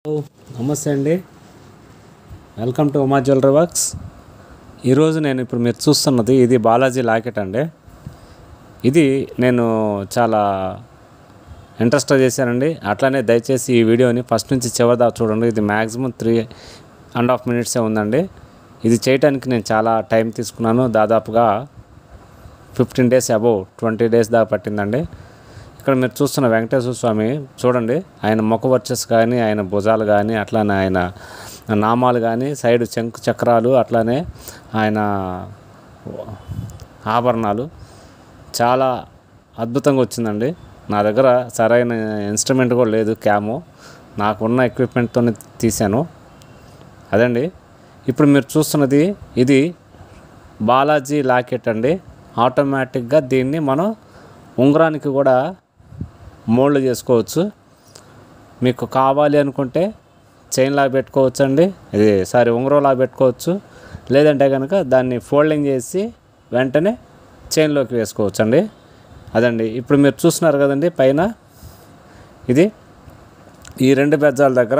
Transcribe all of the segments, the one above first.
నమస్తే అండి welcome to Uma jewellery works ఈరోజు నేను ఇప్పుడు మీరు చూస్తున్నది ఇది బాలాజీ లాకెట్ అండి ఇది నేను చాలా ఇంట్రెస్ట్ చేశానండి అట్లానే దయచేసి ఈ వీడియోని ఫస్ట్ నుంచి చివరి దాకా చూడండి ఇది మ్యాక్సిమం త్రీ అండ్ హాఫ్ మినిట్సే ఉందండి ఇది చేయడానికి నేను చాలా టైం తీసుకున్నాను దాదాపుగా fifteen days above twenty days దాకా పట్టిందండి ఇక్కడ మీరు చూస్తున్న వెంకటేశ్వర స్వామి చూడండి ఆయన ముఖ వర్చస్ కానీ ఆయన భుజాలు కానీ అట్లానే ఆయన నామాలు కానీ సైడ్ శంకు చక్రాలు అట్లానే ఆయన ఆభరణాలు చాలా అద్భుతంగా వచ్చిందండి నా దగ్గర సరైన ఇన్స్ట్రుమెంట్ కూడా లేదు క్యాము నాకున్న ఎక్విప్మెంట్తో తీశాను అదండి ఇప్పుడు మీరు చూస్తున్నది ఇది బాలాజీ లాకెట్ అండి ఆటోమేటిక్గా దీన్ని మనం ఉంగరానికి కూడా మోల్డ్ చేసుకోవచ్చు మీకు కావాలి అనుకుంటే చైన్ లాగా పెట్టుకోవచ్చు అండి ఇది సారీ ఉంగరం లాగా పెట్టుకోవచ్చు లేదంటే కనుక దాన్ని ఫోల్డింగ్ చేసి వెంటనే చైన్లోకి వేసుకోవచ్చు అండి అదండి ఇప్పుడు మీరు చూస్తున్నారు కదండి పైన ఇది ఈ రెండు బెజ్జాల దగ్గర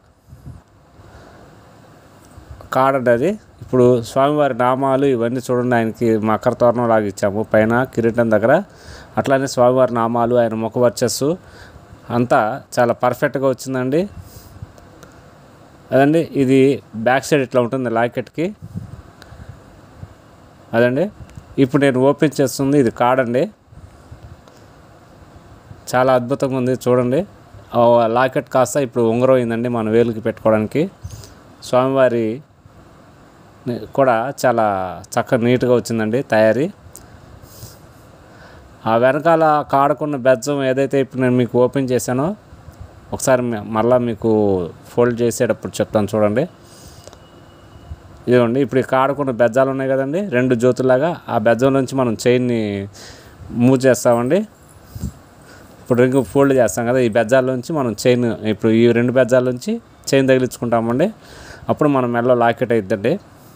కాడండి అది ఇప్పుడు స్వామివారి నామాలు ఇవన్నీ చూడండి ఆయనకి మకర తోరణం లాగా ఇచ్చాము పైన కిరీటం దగ్గర అట్లానే స్వామివారి నామాలు ఆయన ముఖ వర్చస్సు అంతా చాలా పర్ఫెక్ట్గా వచ్చిందండి అదండి ఇది బ్యాక్ సైడ్ ఇట్లా ఉంటుంది లాకెట్కి అదండి ఇప్పుడు నేను ఓపెన్ చేస్తుంది ఇది కాడండి చాలా అద్భుతంగా ఉంది చూడండి ఆ లాకెట్ కాస్త ఇప్పుడు ఉంగరం అయిందండి మన వేలుకి పెట్టుకోవడానికి స్వామివారి కూడా చాలా చక్కగా నీట్గా వచ్చిందండి తయారీ ఆ వెనకాల కాడకున్న బెజ్జం ఏదైతే ఇప్పుడు నేను మీకు ఓపెన్ చేశానో ఒకసారి మ- మళ్ళా మీకు ఫోల్డ్ చేసేటప్పుడు చెప్తాను చూడండి ఇదిగోండి ఇప్పుడు ఈ కాడకున్న బెజ్జాలు ఉన్నాయి కదండి రెండు జ్యోతులాగా ఆ బెజ్జం నుంచి మనం చైన్ని మూవ్ చేస్తామండి ఇప్పుడు రింగ్ ఫోల్డ్ చేస్తాం కదా ఈ బెజ్జాల నుంచి మనం చైన్ ఇప్పుడు ఈ రెండు బెజ్జాల నుంచి చైన్ తగిలించుకుంటామండి అప్పుడు మనం మెల్ల లాకెట్ అయిద్దండి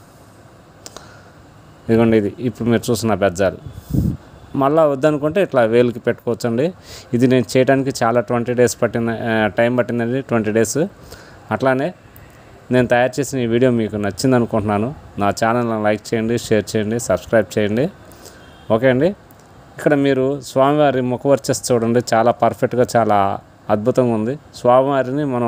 ఇదిగోండి ఇది ఇప్పుడు మీరు చూస్తున్న బెజ్జాలు మళ్ళీ వద్దనుకుంటే ఇట్లా వేలుకి పెట్టుకోవచ్చండి ఇది నేను చేయడానికి చాలా ట్వంటీ డేస్ పట్టిన ఆ, టైం పట్టిందండి ట్వంటీ డేస్ అట్లానే నేను తయారు చేసిన ఈ వీడియో మీకు నచ్చింది అనుకుంటున్నాను నా ఛానల్ని లైక్ చేయండి షేర్ చేయండి సబ్స్క్రైబ్ చేయండి ఓకే అండి ఇక్కడ మీరు స్వామివారి ముఖవర్చస్ చూడండి చాలా పర్ఫెక్ట్గా చాలా అద్భుతంగా ఉంది స్వామివారిని మనం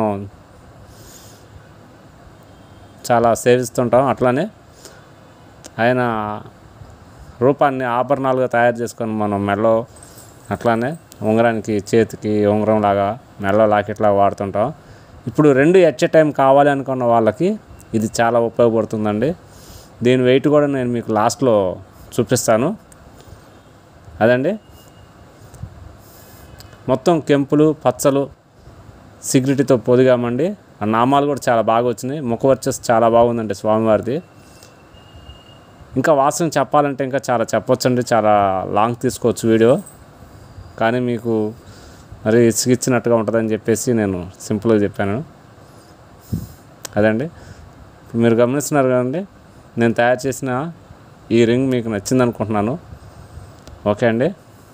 చాలా సేవిస్తుంటాం అట్లానే ఆయన రూపాన్ని ఆభరణాలుగా తయారు చేసుకొని మనం మెడలో అట్లానే ఉంగరానికి చేతికి ఉంగరం లాగా మెడలో లాకెట్లా వాడుతుంటాం ఇప్పుడు రెండు ఎట్ ఎ టైం కావాలి అనుకున్న వాళ్ళకి ఇది చాలా ఉపయోగపడుతుందండి దీని వెయిట్ కూడా నేను మీకు లాస్ట్లో చూపిస్తాను అదండి మొత్తం కెంపులు పచ్చలు సిగరెట్తో పొదిగామండి ఆ నామాలు కూడా చాలా బాగా వచ్చినాయి ముఖ వర్చస్ చాలా బాగుందండి స్వామివారిది ఇంకా వాసన చెప్పాలంటే ఇంకా చాలా చెప్పొచ్చండి చాలా లాంగ్ తీసుకోవచ్చు వీడియో కానీ మీకు మరి ఇచ్చినట్టుగా ఉంటుందని చెప్పేసి నేను సింపుల్గా చెప్పాను అదండి ఇప్పుడు మీరు గమనిస్తున్నారు కదండి నేను తయారు చేసిన ఈ రింగ్ మీకు నచ్చింది అనుకుంటున్నాను ఓకే అండి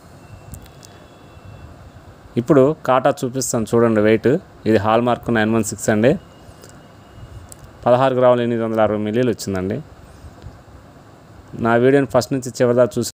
ఇప్పుడు కాటా చూపిస్తాను చూడండి వెయిట్ ఇది hallmark nine one six అండి పదహారు గ్రాములు ఎనిమిది వందల అరవై మిల్లీలు వచ్చిందండి నా వీడియోని ఫస్ట్ నుంచి చివరిదా చూసి